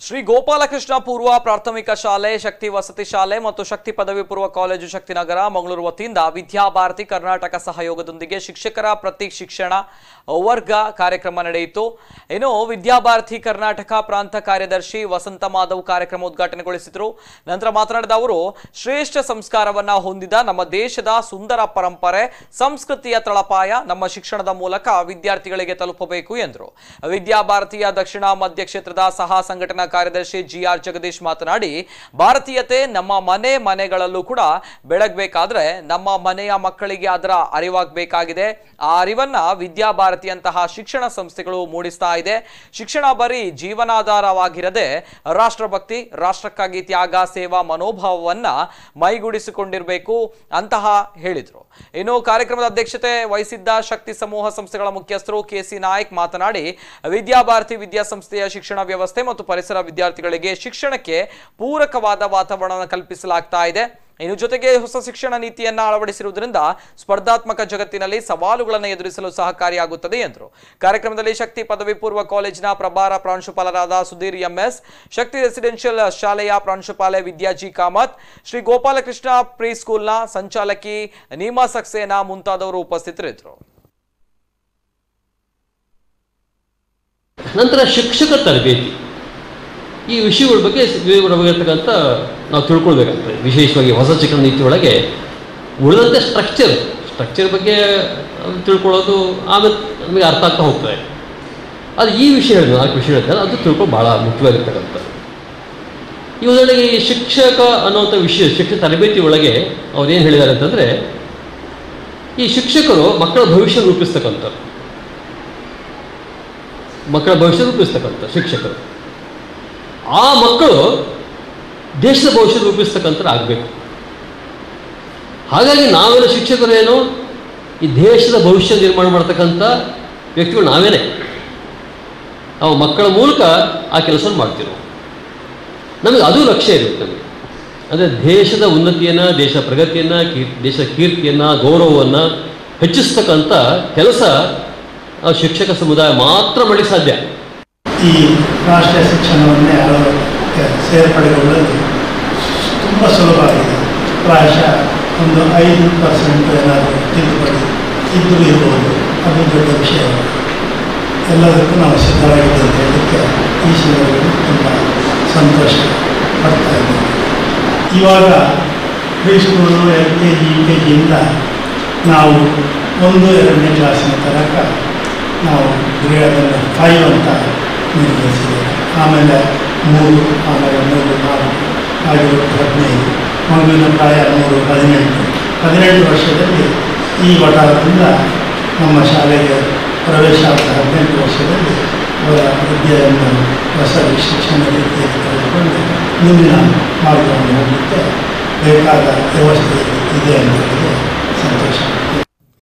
ಶ್ರೀ ಗೋಪಾಲಕೃಷ್ಣ ಪೂರ್ವ ಪ್ರಾಥಮಿಕ ಶಾಲೆ ಶಕ್ತಿ ವಸತಿ ಶಾಲೆ ಮತ್ತು ಶಕ್ತಿ ಪದವಿ ಪೂರ್ವ ಕಾಲೇಜು ಶಕ್ತಿನಗರ ಮಂಗಳೂರು ವತಿಯಿಂದ ವಿದ್ಯಾಭಾರತಿ ಕರ್ನಾಟಕ ಸಹಯೋಗದೊಂದಿಗೆ ಶಿಕ್ಷಕರ ಪ್ರತಿ ಶಿಕ್ಷಣ ವರ್ಗ ಕಾರ್ಯಕ್ರಮ ನಡೆಯಿತು ಇನ್ನು ವಿದ್ಯಾಭಾರತಿ ಕರ್ನಾಟಕ ಪ್ರಾಂತ ಕಾರ್ಯದರ್ಶಿ ವಸಂತ ಮಾಧವ್ ಕಾರ್ಯಕ್ರಮ ಉದ್ಘಾಟನೆಗೊಳಿಸಿದರು ನಂತರ ಮಾತನಾಡಿದ ಅವರು ಶ್ರೇಷ್ಠ ಸಂಸ್ಕಾರವನ್ನ ಹೊಂದಿದ ನಮ್ಮ ದೇಶದ ಸುಂದರ ಪರಂಪರೆ ಸಂಸ್ಕೃತಿಯ ತಳಪಾಯ ನಮ್ಮ ಶಿಕ್ಷಣದ ಮೂಲಕ ವಿದ್ಯಾರ್ಥಿಗಳಿಗೆ ತಲುಪಬೇಕು ಎಂದರು ವಿದ್ಯಾಭಾರತೀಯ ದಕ್ಷಿಣ ಮಧ್ಯ ಕ್ಷೇತ್ರದ ಸಹ ಸಂಘಟನಾ ಕಾರ್ಯದರ್ಶಿ ಜಿಆರ್ ಜಗದೀಶ್ ಮಾತನಾಡಿ ಭಾರತೀಯತೆ ನಮ್ಮ ಮನೆ ಮನೆಗಳಲ್ಲೂ ಕೂಡ ಬೆಳಗಬೇಕಾದ್ರೆ ನಮ್ಮ ಮನೆಯ ಮಕ್ಕಳಿಗೆ ಅದರ ಅರಿವಾಗಬೇಕಾಗಿದೆ ಆ ಅರಿವನ್ನ ವಿದ್ಯಾಭಾರತಿಯಂತಹ ಶಿಕ್ಷಣ ಸಂಸ್ಥೆಗಳು ಮೂಡಿಸ್ತಾ ಇದೆ ಶಿಕ್ಷಣ ಬರೀ ಜೀವನಾಧಾರವಾಗಿರದೆ ರಾಷ್ಟ್ರಭಕ್ತಿ ರಾಷ್ಟ್ರಕ್ಕಾಗಿ ತ್ಯಾಗ ಸೇವಾ ಮನೋಭಾವವನ್ನ ಮೈಗೂಡಿಸಿಕೊಂಡಿರಬೇಕು ಅಂತಹ ಹೇಳಿದ್ರು ಇನ್ನು ಕಾರ್ಯಕ್ರಮದ ಅಧ್ಯಕ್ಷತೆ ವಹಿಸಿದ್ದ ಶಕ್ತಿ ಸಮೂಹ ಸಂಸ್ಥೆಗಳ ಮುಖ್ಯಸ್ಥರು ಕೆಸಿ ನಾಯಕ್ ಮಾತನಾಡಿ ವಿದ್ಯಾಭಾರತಿ ವಿದ್ಯಾಸಂಸ್ಥೆಯ ಶಿಕ್ಷಣ ವ್ಯವಸ್ಥೆ ಮತ್ತು ಪರಿಸರ ವಿದ್ಯಾರ್ಥಿಗಳಿಗೆ ಶಿಕ್ಷಣಕ್ಕೆ ಪೂರಕವಾದ ವಾತಾವರಣ ಕಲ್ಪಿಸಲಾಗ್ತಾ ಇದೆ ಇನ್ನು ಜೊತೆಗೆ ಹೊಸ ಶಿಕ್ಷಣ ನೀತಿಯನ್ನ ಅಳವಡಿಸಿರುವುದರಿಂದ ಸ್ಪರ್ಧಾತ್ಮಕ ಜಗತ್ತಿನಲ್ಲಿ ಸವಾಲುಗಳನ್ನು ಎದುರಿಸಲು ಸಹಕಾರಿಯಾಗುತ್ತದೆ ಎಂದರು ಕಾರ್ಯಕ್ರಮದಲ್ಲಿ ಶಕ್ತಿ ಪದವಿ ಪೂರ್ವ ಕಾಲೇಜಿನ ಪ್ರಭಾರ ಪ್ರಾಂಶುಪಾಲರಾದ ಸುಧೀರ್ ಎಂಎಸ್ ಶಕ್ತಿ ರೆಸಿಡೆನ್ಷಿಯಲ್ ಶಾಲೆಯ ಪ್ರಾಂಶುಪಾಲೆ ವಿದ್ಯಾ ಜಿ ಕಾಮತ್ ಶ್ರೀ ಗೋಪಾಲಕೃಷ್ಣ ಪ್ರೀ ಸ್ಕೂಲ್ನ ಸಂಚಾಲಕಿ ನೀಮಾ ಸಕ್ಸೇನಾ ಮುಂತಾದವರು ಉಪಸ್ಥಿತರಿದ್ದರು ನಂತರ ಶಿಕ್ಷಕ ತರಬೇತಿ ಈ ವಿಷಯಗಳ ಬಗ್ಗೆ ವಿವರವಾಗಿರ್ತಕ್ಕಂಥ ನಾವು ತಿಳ್ಕೊಳ್ಬೇಕಾಗ್ತದೆ ವಿಶೇಷವಾಗಿ ಹೊಸ ಶಿಕ್ಷಣ ನೀತಿ ಒಳಗೆ ಉಳಿದಂತೆ ಸ್ಟ್ರಕ್ಚರ್ ಸ್ಟ್ರಕ್ಚರ್ ಬಗ್ಗೆ ಅದು ತಿಳ್ಕೊಳ್ಳೋದು ಆಮೇಲೆ ನಮಗೆ ಅರ್ಥ ಆಗ್ತಾ ಹೋಗ್ತದೆ ಅದು ಈ ವಿಷಯ ಹೇಳಿದ್ರು ನಾಲ್ಕು ವಿಷಯ ಹೇಳಿದ್ರೆ ಅದು ತಿಳ್ಕೊಂಡು ಭಾಳ ಮುಖ್ಯವಾಗಿರ್ತಕ್ಕಂಥದ್ದು ಈ ಉದಾಹರಣೆಗೆ ಈ ಶಿಕ್ಷಕ ಅನ್ನುವಂಥ ವಿಷಯ ಶಿಕ್ಷಕ ತರಬೇತಿ ಒಳಗೆ ಅವ್ರೇನು ಹೇಳಿದ್ದಾರೆ ಅಂತಂದರೆ ಈ ಶಿಕ್ಷಕರು ಮಕ್ಕಳ ಭವಿಷ್ಯ ರೂಪಿಸ್ತಕ್ಕಂಥವ್ರು ಮಕ್ಕಳ ಭವಿಷ್ಯ ರೂಪಿಸ್ತಕ್ಕಂಥ ಶಿಕ್ಷಕರು ಆ ಮಕ್ಕಳು ದೇಶದ ಭವಿಷ್ಯ ರೂಪಿಸ್ತಕ್ಕಂಥ ಆಗಬೇಕು ಹಾಗಾಗಿ ನಾವೆಲ್ಲ ಶಿಕ್ಷಕರು ಏನು ಈ ದೇಶದ ಭವಿಷ್ಯ ನಿರ್ಮಾಣ ಮಾಡ್ತಕ್ಕಂಥ ವ್ಯಕ್ತಿಗಳು ನಾವೇನೆ ನಾವು ಮಕ್ಕಳ ಮೂಲಕ ಆ ಕೆಲಸವನ್ನು ಮಾಡ್ತೀವಿ ನಾವು ನಮಗೆ ಅದು ಲಕ್ಷ್ಯ ಇರುತ್ತೆ ನಮಗೆ ಅಂದರೆ ದೇಶದ ಉನ್ನತಿಯನ್ನು ದೇಶ ಪ್ರಗತಿಯನ್ನು ಕೀರ್ ದೇಶ ಕೀರ್ತಿಯನ್ನು ಗೌರವವನ್ನು ಹೆಚ್ಚಿಸ್ತಕ್ಕಂಥ ಕೆಲಸ ಆ ಶಿಕ್ಷಕ ಸಮುದಾಯ ಮಾತ್ರ ಮಾಡಲಿಕ್ಕೆ ಸಾಧ್ಯ ಈ ರಾಷ್ಟ್ರೀಯ ಶಿಕ್ಷಣವನ್ನೇ ಅಳವಡಿಕೆ ಸೇರ್ಪಡೆಗೊಳ್ಳಲು ತುಂಬ ಸುಲಭ ಆಗಿದೆ ಪ್ರಾಯಶಃ ಒಂದು ಐದು ಪರ್ಸೆಂಟ್ ಏನಾದರೂ ತಿದ್ದುಪಡಿ ಇದ್ದರೂ ಇರ್ಬೋದು ಅದು ದೊಡ್ಡ ವಿಷಯ ಎಲ್ಲದಕ್ಕೂ ನಾವು ಸಿದ್ಧರಾಗಿದೆ ಅಂತ ಹೇಳಲಿಕ್ಕೆ ಈ ಸಂದರ್ಭದಲ್ಲಿ ತುಂಬ ಸಂತೋಷ ಪಡ್ತಾ ಇದ್ದೇವೆ ಇವಾಗ pre school L K G U K ಜಿಯಿಂದ ನಾವು ಒಂದು ಎರಡನೇ ಕ್ಲಾಸಿನ ತನಕ ನಾವು ಗ್ರೇಡನ್ನು ಫೈವ್ ಅಂತ ನಿರ್ಧರಿಸಿದ್ದೇವೆ ಆಮೇಲೆ ಮೂರು ಆಮೇಲೆ ಮೂರು ನಾಲ್ಕು ಹಾಗೆ ಒಟ್ಟು ಹದಿನೈದು ಮಗುವಿನ ಪ್ರಾಯ ಮೂರು ಹದಿನೆಂಟು ಹದಿನೆಂಟು ವರ್ಷದಲ್ಲಿ ಈ ವಟಾರದಿಂದ ನಮ್ಮ ಶಾಲೆಗೆ ಪ್ರವೇಶ ಆದ ಹದಿನೆಂಟು ವರ್ಷದಲ್ಲಿ ಅವರ ವಿದ್ಯೆಯನ್ನು ಹೊಸ ಶಿಕ್ಷಣ ರೀತಿಯಲ್ಲಿ ತೆಗೆದುಕೊಂಡು ಮುಂದಿನ ಮಾರ್ಗವನ್ನು ಹೋಗಲಿಕ್ಕೆ ಬೇಕಾದ ವ್ಯವಸ್ಥೆ ಇದೆ ಅಂತ ಹೇಳಿದ್ರೆ ಸಂತೋಷ